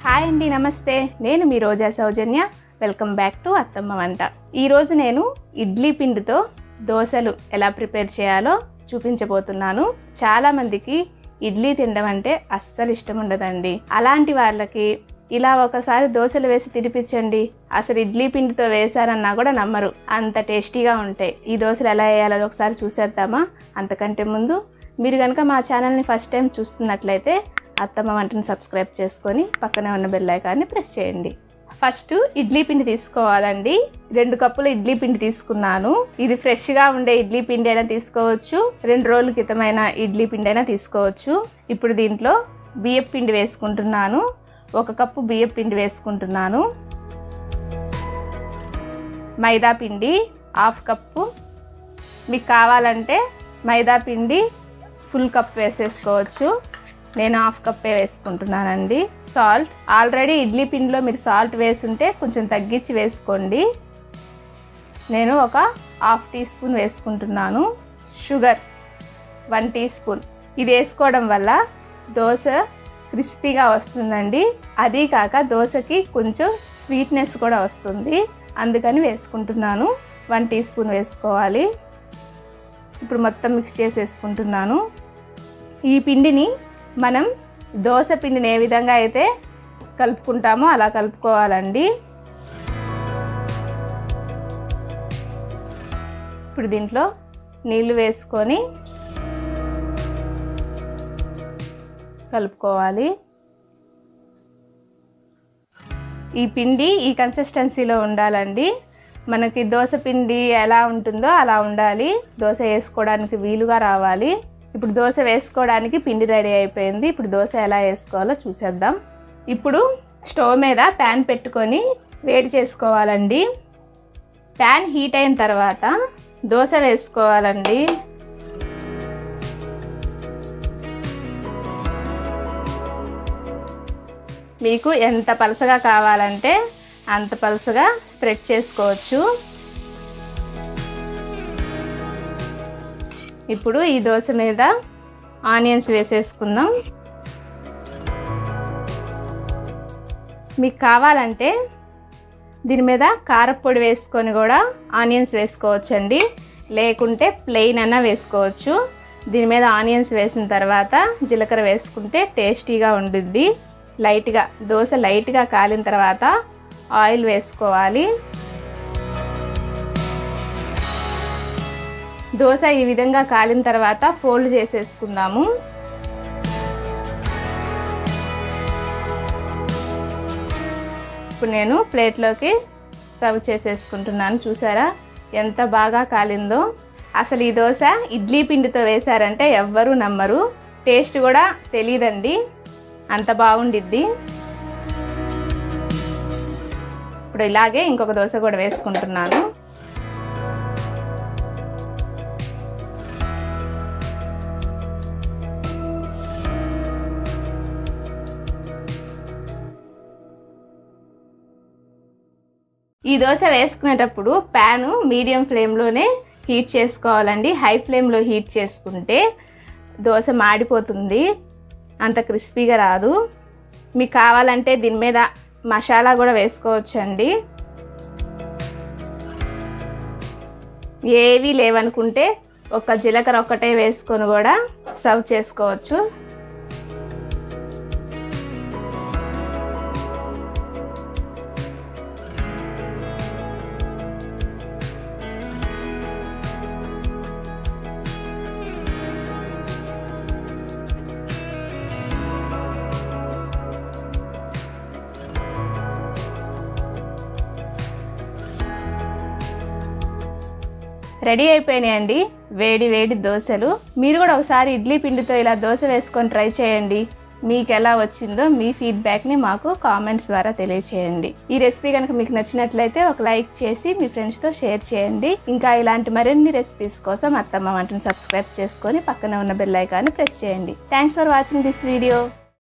hi అండి నమస్తే నేను మీ Roja Soujanya welcome back to అత్తమ్మ వంట ఈరోజు నేను ఇడ్లీ పిండితో దోశలు ఎలా ప్రిపేర్ చేయాలో చూపించబోతున్నాను చాలామందికి ఇడ్లీ తినడం అంటే అస్సలు ఇష్టం ఉండదండి అలాంటి వాళ్ళకి ఇలా ఒకసారి దోశలు వేసి తినిపించండి అసలు ఇడ్లీ పిండితో వేశారన్నా కూడా నమ్మరు అంత టేస్టీగా ఉంటాయి ఈ దోశలు ఎలా వేయాలో ఒకసారి చూసేద్దామా అంతకంటే ముందు మీరు కనుక మా ఛానల్ని ఫస్ట్ టైం చూస్తున్నట్లయితే అత్తమ్మ వంటను సబ్స్క్రైబ్ చేసుకొని పక్కనే ఉన్న బెల్ ఐకాన్ని ప్రెస్ చేయండి ఫస్ట్ ఇడ్లీ పిండి తీసుకోవాలండి రెండు కప్పుల ఇడ్లీ పిండి తీసుకున్నాను ఇది ఫ్రెష్గా ఉండే ఇడ్లీ పిండి అయినా తీసుకోవచ్చు రెండు రోజుల క్రితమైన ఇడ్లీ పిండి అయినా తీసుకోవచ్చు ఇప్పుడు దీంట్లో బియ్యం పిండి వేసుకుంటున్నాను ఒక కప్పు బియ్యం పిండి వేసుకుంటున్నాను మైదా పిండి హాఫ్ కప్పు మీకు కావాలంటే మైదా పిండి ఫుల్ కప్ వేసేసుకోవచ్చు నేను హాఫ్ కప్పే వేసుకుంటున్నానండి సాల్ట్ ఆల్రెడీ ఇడ్లీ పిండిలో మీరు సాల్ట్ వేసుంటే కొంచెం తగ్గించి వేసుకోండి నేను ఒక హాఫ్ టీ స్పూన్ వేసుకుంటున్నాను షుగర్ వన్ టీ స్పూన్ ఇది వేసుకోవడం వల్ల దోశ క్రిస్పీగా వస్తుందండి అది కాక దోశకి కొంచెం స్వీట్నెస్ కూడా వస్తుంది అందుకని వేసుకుంటున్నాను వన్ టీ స్పూన్ వేసుకోవాలి ఇప్పుడు మొత్తం మిక్స్ చేసేసుకుంటున్నాను ఈ పిండిని మనం దోశ పిండిని ఏ విధంగా అయితే కలుపుకుంటామో అలా కలుపుకోవాలండి ఇప్పుడు దీంట్లో నీళ్ళు వేసుకొని కలుపుకోవాలి ఈ పిండి ఈ కన్సిస్టెన్సీలో ఉండాలండి మనకి దోశ పిండి ఎలా ఉంటుందో అలా ఉండాలి దోశ వేసుకోవడానికి వీలుగా రావాలి ఇప్పుడు దోశ వేసుకోవడానికి పిండి రెడీ అయిపోయింది ఇప్పుడు దోశ ఎలా వేసుకోవాలో చూసేద్దాం ఇప్పుడు స్టవ్ మీద ప్యాన్ పెట్టుకొని వేడి చేసుకోవాలండి ప్యాన్ హీట్ అయిన తర్వాత దోశ వేసుకోవాలండి మీకు ఎంత పలసగా కావాలంటే అంత పలసగా స్ప్రెడ్ చేసుకోవచ్చు ఇప్పుడు ఈ దోశ మీద ఆనియన్స్ వేసేసుకుందాం మీకు కావాలంటే దీని మీద కారపొడి వేసుకొని కూడా ఆనియన్స్ వేసుకోవచ్చండి లేకుంటే ప్లెయిన్ అయినా వేసుకోవచ్చు దీని మీద ఆనియన్స్ వేసిన తర్వాత జీలకర్ర వేసుకుంటే టేస్టీగా ఉండుద్ది లైట్గా దోశ లైట్గా కాలిన తర్వాత ఆయిల్ వేసుకోవాలి దోశ ఈ విధంగా కాలిన తర్వాత ఫోల్డ్ చేసేసుకుందాము ఇప్పుడు నేను ప్లేట్లోకి సర్వ్ చేసేసుకుంటున్నాను చూసారా ఎంత బాగా కాలిందో అసలు ఈ దోశ ఇడ్లీ పిండితో వేశారంటే ఎవ్వరూ నమ్మరు టేస్ట్ కూడా తెలియదండి అంత బాగుండిద్ది ఇప్పుడు ఇలాగే ఇంకొక దోశ కూడా వేసుకుంటున్నాను ఈ దోశ వేసుకునేటప్పుడు ప్యాను మీడియం ఫ్లేమ్లోనే హీట్ చేసుకోవాలండి హై ఫ్లేమ్లో హీట్ చేసుకుంటే దోశ మాడిపోతుంది అంత క్రిస్పీగా రాదు మీకు కావాలంటే దీని మీద మసాలా కూడా వేసుకోవచ్చండి ఏవి లేవనుకుంటే ఒక జీలకర్ర ఒక్కటే వేసుకొని కూడా సర్వ్ చేసుకోవచ్చు రెడీ అయిపోయినాయండి వేడి వేడి దోశలు మీరు కూడా ఒకసారి ఇడ్లీ పిండితో ఇలా దోశ వేసుకొని ట్రై చేయండి మీకు ఎలా వచ్చిందో మీ ఫీడ్బ్యాక్ని మాకు కామెంట్స్ ద్వారా తెలియచేయండి ఈ రెసిపీ కనుక మీకు నచ్చినట్లయితే ఒక లైక్ చేసి మీ ఫ్రెండ్స్తో షేర్ చేయండి ఇంకా ఇలాంటి మరిన్ని రెసిపీస్ కోసం అత్తమ్మ వంటను సబ్స్క్రైబ్ చేసుకొని పక్కన ఉన్న బెల్ ఐకాన్ని ప్రెస్ చేయండి thanks for watching this video